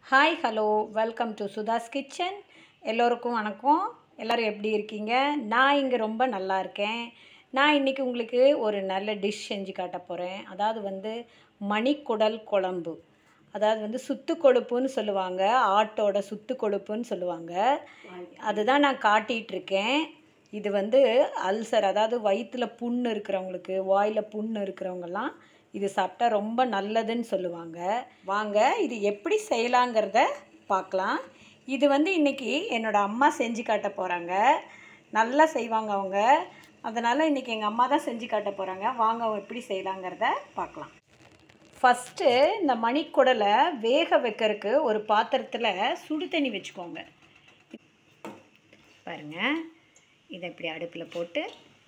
Hi hello welcome to Sudha's kitchen எல்லோருக்கும் வணக்கம் எல்லோரும் எப்படி இருக்கீங்க நான் இங்கே ரொம்ப நல்லா இருக்கேன் நான் இன்றைக்கி உங்களுக்கு ஒரு நல்ல டிஷ் செஞ்சு காட்ட போகிறேன் அதாவது வந்து மணிக்குடல் குழம்பு அதாவது வந்து சுத்து கொழுப்புன்னு சொல்லுவாங்க ஆட்டோட சுத்து கொழுப்புன்னு சொல்லுவாங்க அதுதான் நான் காட்டிகிட்டு இருக்கேன் இது வந்து அல்சர் அதாவது வயிற்றில் புண்ணு இருக்கிறவங்களுக்கு வாயில் புண்ணு இருக்கிறவங்கலாம் இது சாப்பிட்டா ரொம்ப நல்லதுன்னு சொல்லுவாங்க வாங்க இது எப்படி செய்யலாங்கிறத பார்க்கலாம் இது வந்து இன்றைக்கி என்னோடய அம்மா செஞ்சு காட்ட போகிறாங்க நல்லா செய்வாங்க அவங்க அதனால் இன்றைக்கி எங்கள் அம்மா தான் செஞ்சு காட்ட போகிறாங்க வாங்க அவங்க எப்படி செய்யலாங்கிறத பார்க்கலாம் ஃபஸ்ட்டு இந்த மணிக்குடலை வேக வைக்கிறதுக்கு ஒரு பாத்திரத்தில் சுடு தண்ணி வச்சுக்கோங்க பாருங்கள் இதை இப்படி அடுப்பில் போட்டு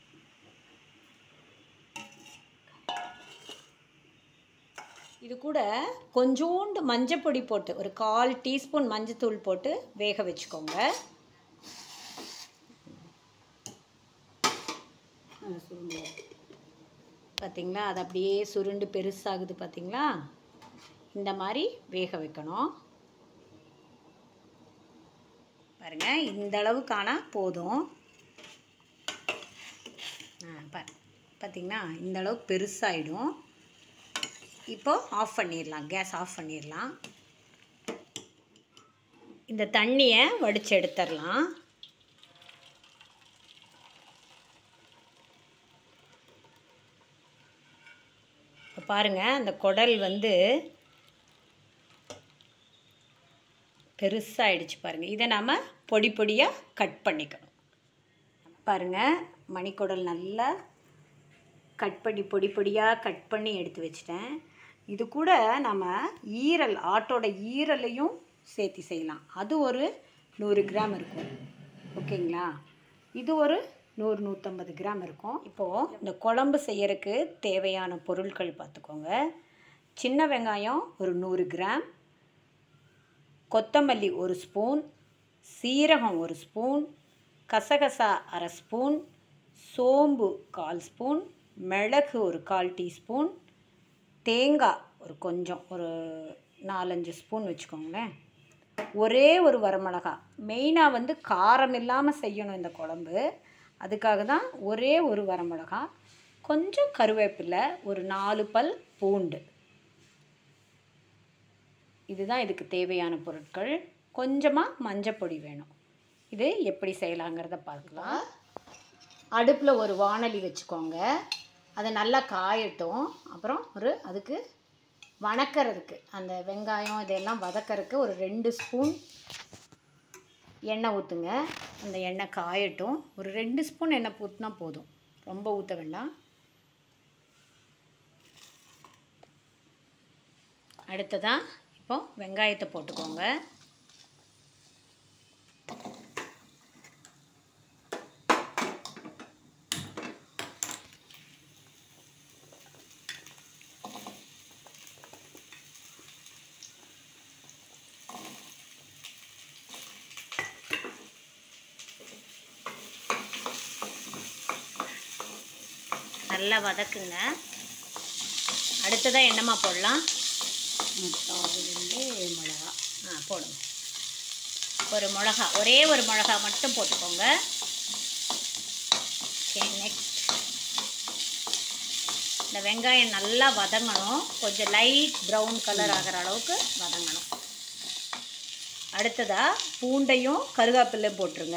இது கூட கொஞ்சோண்டு மஞ்சப்பொடி போட்டு ஒரு கால் டீஸ்பூன் மஞ்சத்தூள் போட்டு வேக வச்சுக்கோங்க பார்த்தீங்களா அது அப்படியே சுருண்டு பெருசாகுது பார்த்தீங்களா இந்த மாதிரி வேக வைக்கணும் பாருங்க இந்த அளவுக்கானா போதும் ஆ பாரு பார்த்தீங்களா இந்த அளவுக்கு பெருசாகிடும் இப்போ ஆஃப் பண்ணிடலாம் கேஸ் ஆஃப் பண்ணிடலாம் இந்த தண்ணியை வடித்து எடுத்துடலாம் இப்போ பாருங்கள் அந்த குடல் வந்து பெருசாகிடுச்சு பாருங்கள் இதை நாம் பொடி பொடியாக கட் பண்ணிக்கணும் பாருங்கள் மணிக்குடல் நல்லா கட் பண்ணி பொடி பொடியாக கட் பண்ணி எடுத்து வச்சிட்டேன் இது கூட நம்ம ஈரல் ஆட்டோட ஈரலையும் சேர்த்து செய்யலாம் அது ஒரு நூறு கிராம் இருக்கும் ஓகேங்களா இது ஒரு நூறு நூற்றம்பது கிராம் இருக்கும் இப்போது இந்த குழம்பு செய்யறதுக்கு தேவையான பொருட்கள் பார்த்துக்கோங்க சின்ன வெங்காயம் ஒரு நூறு கிராம் கொத்தமல்லி ஒரு ஸ்பூன் சீரகம் ஒரு ஸ்பூன் கசகசா அரை ஸ்பூன் சோம்பு கால் ஸ்பூன் மிளகு ஒரு கால் டீஸ்பூன் தேங்காய் ஒரு கொஞ்சம் ஒரு நாலஞ்சு ஸ்பூன் வச்சுக்கோங்களேன் ஒரே ஒரு வரமிளகா மெயினாக வந்து காரம் இல்லாமல் செய்யணும் இந்த குழம்பு அதுக்காக தான் ஒரே ஒரு வரமிளகா கொஞ்சம் கருவேப்பிலை ஒரு நாலு பல் பூண்டு இதுதான் இதுக்கு தேவையான பொருட்கள் கொஞ்சமாக மஞ்சப்பொடி வேணும் இது எப்படி செய்யலாங்கிறத பார்க்கலாம் அடுப்பில் ஒரு வானலி வச்சுக்கோங்க அதை நல்லா காயட்டும் அப்புறம் ஒரு அதுக்கு வணக்கிறதுக்கு அந்த வெங்காயம் இதெல்லாம் வதக்கிறதுக்கு ஒரு ரெண்டு ஸ்பூன் எண்ணெய் ஊற்றுங்க அந்த எண்ணெய் காயட்டும் ஒரு ரெண்டு ஸ்பூன் எண்ணெய் ஊற்றினா போதும் ரொம்ப ஊற்ற வேண்டாம் அடுத்ததாக இப்போ வெங்காயத்தை போட்டுக்கோங்க நல்லா வதக்குங்க அடுத்ததாக என்னம்மா போடலாம் ரெண்டு மிளகா ஆ போடுங்க ஒரு மிளகா ஒரே ஒரு மிளகா மட்டும் போட்டுக்கோங்க ஓகே நெக்ஸ்ட் இந்த வெங்காயம் நல்லா வதங்கணும் கொஞ்சம் லைட் ப்ரௌன் கலர் ஆகிற அளவுக்கு வதங்கணும் அடுத்ததாக பூண்டையும் கருவேப்பிலையும் போட்டுருங்க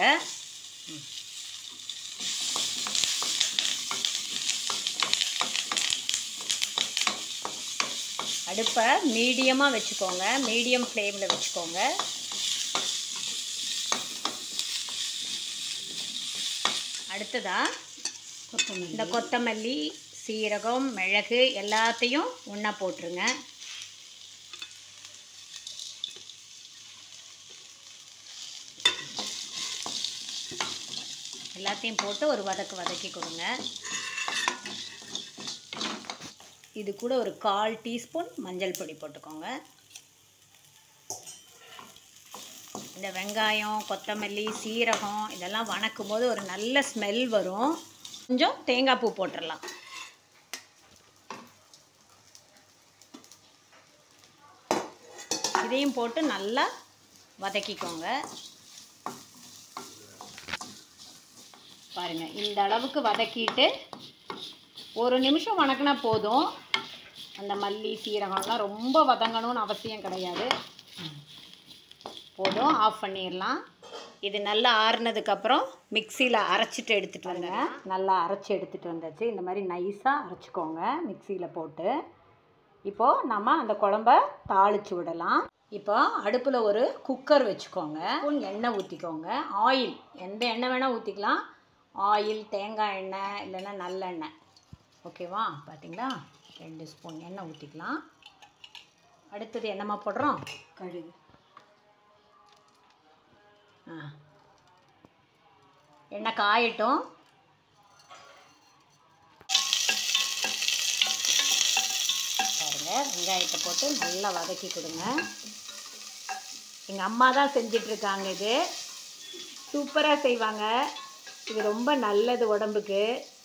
அடுப்பை மீடியமாக வச்சுக்கோங்க மீடியம் ஃப்ளேமில் வச்சுக்கோங்க அடுத்ததாக இந்த கொத்தமல்லி சீரகம் மிளகு எல்லாத்தையும் ஒன்றா போட்டுருங்க எல்லாத்தையும் போட்டு ஒரு வதக்கு வதக்கி கொடுங்க இது கூட ஒரு கால் டீஸ்பூன் மஞ்சள் பொடி போட்டுக்கோங்க இந்த வெங்காயம் கொத்தமல்லி சீரகம் இதெல்லாம் வணக்கும் போது ஒரு நல்ல ஸ்மெல் வரும் கொஞ்சம் தேங்காய் பூ போட்டுடலாம் இதையும் போட்டு நல்லா வதக்கிக்கோங்க பாருங்கள் இந்த அளவுக்கு வதக்கிட்டு ஒரு நிமிஷம் வணக்கினா போதும் அந்த மல்லி சீரகம்லாம் ரொம்ப வதங்கணும்னு அவசியம் கிடையாது போதும் ஆஃப் பண்ணிடலாம் இது நல்லா ஆறுனதுக்கப்புறம் மிக்சியில் அரைச்சிட்டு எடுத்துகிட்டு வந்தேன் நல்லா அரைச்சி எடுத்துகிட்டு வந்தாச்சு இந்த மாதிரி நைஸாக அரைச்சிக்கோங்க மிக்சியில் போட்டு இப்போது நம்ம அந்த குழம்ப தாளித்து விடலாம் இப்போ அடுப்பில் ஒரு குக்கர் வச்சுக்கோங்க ஸ்பூன் எண்ணெய் ஊற்றிக்கோங்க ஆயில் எந்த எண்ணெய் வேணால் ஊற்றிக்கலாம் ஆயில் தேங்காய் எண்ணெய் இல்லைன்னா நல்லெண்ணெய் ஓகேவா பார்த்தீங்களா ரெண்டு ஸ்பூன் எண்ணெய் ஊற்றிக்கலாம் அடுத்தது என்னம்மா போடுறோம் கடுகு ஆ எண்ணெய் காயட்டும் பாருங்க வெங்காயத்தை போட்டு நல்லா வதக்கி கொடுங்க எங்கள் அம்மா தான் செஞ்சிட்ருக்காங்க இது சூப்பராக செய்வாங்க இது ரொம்ப நல்லது உடம்புக்கு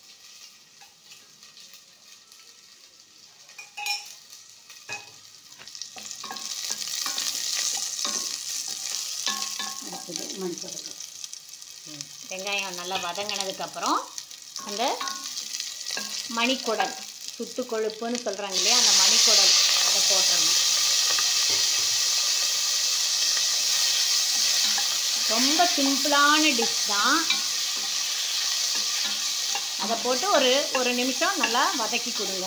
அடுத்தது மஞ்சள் ம். வெங்காயம் நல்லா வதங்கினதுக்கப்புறம் அந்த மணிக்குடல் சுத்து கொழுப்புன்னு சொல்கிறாங்க இல்லையா அந்த மணிக்குடல் அதை போட்டுறணும் ரொம்ப சிம்பிளான டிஷ் தான் அதை போட்டு ஒரு ஒரு நிமிஷம் நல்லா வதக்கி கொடுங்க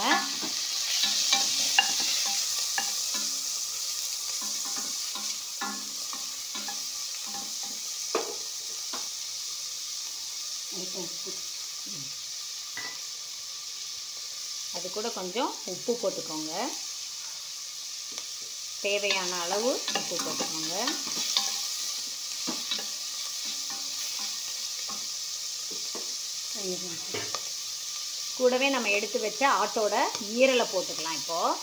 அடுத்து உப்பு அது கூட கொஞ்சம் உப்பு போட்டுக்கோங்க தேவையான அளவு உப்பு போட்டுக்கோங்க தயிர் மசாலா கூடவே நம்ம எடுத்து வச்ச ஆட்டோட ஈரலை போட்டுக்கலாம் இப்போது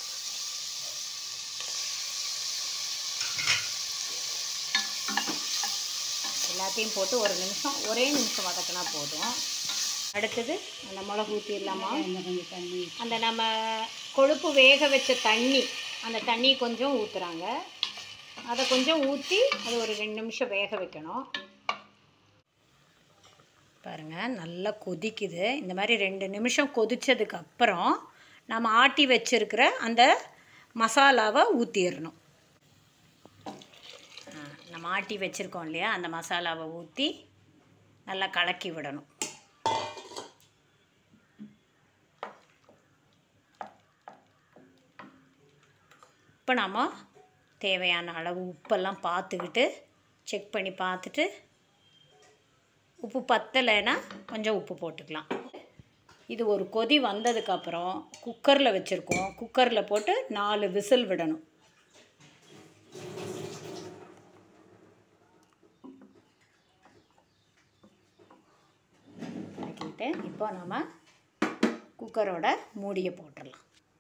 எல்லாத்தையும் போட்டு ஒரு நிமிஷம் ஒரே நிமிஷம் வதக்கினா போதும் அடுத்தது அந்த மிளகு ஊற்றிடலாமா இன்னும் கொஞ்சம் தண்ணி அந்த நம்ம கொழுப்பு வேக வச்ச தண்ணி அந்த தண்ணி கொஞ்சம் ஊற்றுறாங்க அதை கொஞ்சம் ஊற்றி அது ஒரு ரெண்டு நிமிஷம் வேக வைக்கணும் பாருங்கள் நல்லா கொதிக்குது இந்த மாதிரி ரெண்டு நிமிஷம் கொதிச்சதுக்கு அப்புறம் நம்ம ஆட்டி வச்சிருக்கிற அந்த மசாலாவை ஊற்றிடணும் நம்ம ஆட்டி வச்சுருக்கோம் இல்லையா அந்த மசாலாவை ஊற்றி நல்லா கலக்கி விடணும் இப்போ நாம் தேவையான அளவு உப்பெல்லாம் பார்த்துக்கிட்டு செக் பண்ணி பார்த்துட்டு உப்பு பத்தலைன்னா கொஞ்சம் உப்பு போட்டுக்கலாம் இது ஒரு கொதி வந்ததுக்கப்புறம் குக்கரில் வச்சுருக்கோம் குக்கரில் போட்டு நாலு விசில் விடணும் இறக்கிட்டு இப்போ நம்ம குக்கரோட மூடியை போட்டுடலாம்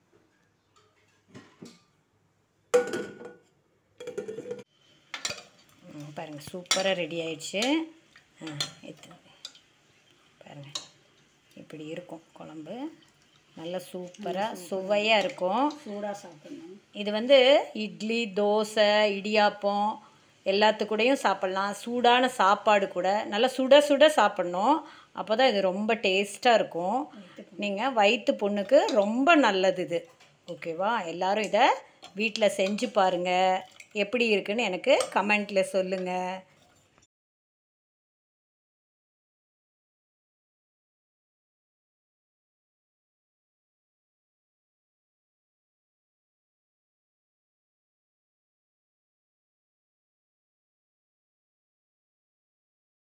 ம், பாருங்க சூப்பராக ரெடி ஆயிடுச்சு ஆ எடுத்து பாருங்க இப்படி இருக்கும் குழம்பு நல்ல சூப்பராக சுவையாக இருக்கும் சூடாக சாப்பிடணும் இது வந்து இட்லி தோசை இடியாப்பம் எல்லாத்துக்கூடயும் சாப்பிட்லாம் சூடான சாப்பாடு கூட நல்லா சுட சுட சாப்பிட்ணும் அப்போ தான் இது ரொம்ப டேஸ்ட்டாக இருக்கும் நீங்கள் வயிற்று புண்ணுக்கு ரொம்ப நல்லது இது ஓகேவா எல்லாரும் இதை வீட்டில் செஞ்சு பாருங்கள் எப்படி இருக்குன்னு எனக்கு கமெண்ட்டில் சொல்லுங்கள்